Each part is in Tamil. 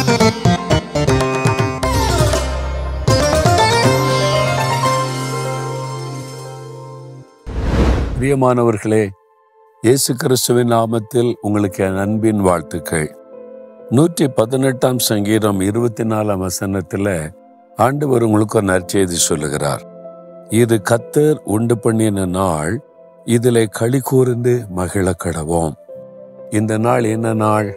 பிரியமானவர்களே இயேசு கிறிஸ்துவின் நாமத்தில் உங்களுக்கு என் அன்பின் வாழ்த்துக்கள் நூற்றி பதினெட்டாம் சங்கீதம் இருபத்தி நாலாம் வசனத்துல ஆண்டவர் உங்களுக்கு ஒரு நற்செய்தி சொல்லுகிறார் இது கத்தர் உண்டு பண்ணின நாள் இதிலே களி கூர்ந்து மகிழ கடவோம் இந்த நாள் என்ன நாள்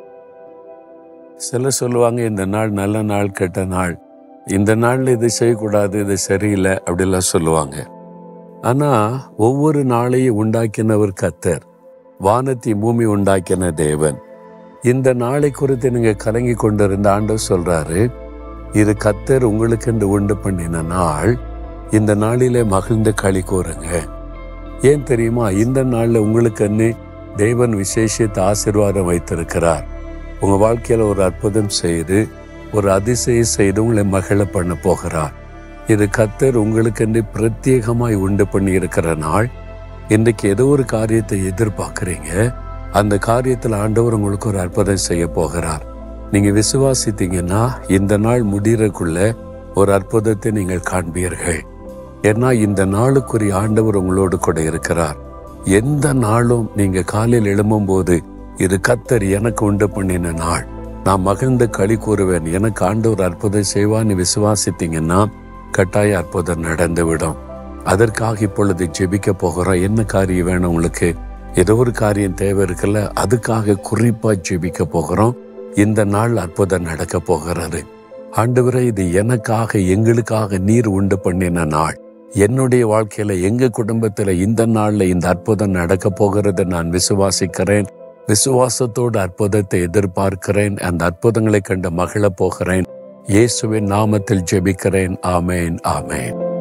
சிலர் சொல்லுவாங்க இந்த நாள் நல்ல நாள் கெட்ட நாள் இந்த நாள்ல இது செய்யக்கூடாது இது சரியில்லை அப்படிலாம் சொல்லுவாங்க ஆனா ஒவ்வொரு நாளையும் உண்டாக்கினவர் கத்தர் வானத்தை பூமி உண்டாக்கின தேவன் இந்த நாளை குறித்து நீங்க கலங்கி கொண்டிருந்த ஆண்டவர் சொல்றாரு இது கத்தர் உங்களுக்கென்று உண்டு பண்ணின நாள் இந்த நாளிலே மகிழ்ந்து களி கூறுங்க ஏன் தெரியுமா இந்த நாள்ல உங்களுக்குன்னு தேவன் விசேஷித்த ஆசீர்வாதம் வைத்திருக்கிறார் உங்க வாழ்க்கையில ஒரு அற்புதம் செய்து ஒரு அதிசயம் செய்து உங்களை மகிழ பண்ண போகிறார் இது கத்தர் உங்களுக்கென்று பிரத்யேகமாய் உண்டு பண்ணி இருக்கிற நாள் இன்றைக்கு ஏதோ ஒரு காரியத்தை எதிர்பார்க்குறீங்க அந்த காரியத்தில் ஆண்டவர் உங்களுக்கு ஒரு அற்புதம் செய்ய போகிறார் நீங்க விசுவாசித்தீங்கன்னா இந்த நாள் முடிகிறக்குள்ள ஒரு அற்புதத்தை நீங்கள் காண்பீர்கள் ஏன்னா இந்த நாளுக்குரிய ஆண்டவர் உங்களோடு கூட இருக்கிறார் எந்த நாளும் நீங்க காலையில் எழும்பும் போது இது கத்தர் எனக்கு உண்டு பண்ணின நாள் நான் மகிழ்ந்து களி கூறுவேன் எனக்கு ஆண்டவர் அற்புதம் செய்வான்னு விசுவாசித்தீங்கன்னா கட்டாய அற்புதம் நடந்துவிடும் அதற்காக இப்பொழுது ஜெபிக்க போகிறோம் என்ன காரியம் வேணும் உங்களுக்கு ஏதோ ஒரு காரியம் தேவை இருக்குல்ல அதுக்காக குறிப்பா ஜெபிக்க போகிறோம் இந்த நாள் அற்புதம் நடக்க போகிறது ஆண்டவரே இது எனக்காக எங்களுக்காக நீர் உண்டு பண்ணின நாள் என்னுடைய வாழ்க்கையில எங்க குடும்பத்துல இந்த நாள்ல இந்த அற்புதம் நடக்க போகிறது நான் விசுவாசிக்கிறேன் விசுவாசத்தோடு அற்புதத்தை எதிர்பார்க்கிறேன் அந்த அற்புதங்களை கண்டு மகிழ போகிறேன் இயேசுவின் நாமத்தில் ஜெபிக்கிறேன் ஆமேன் ஆமேன்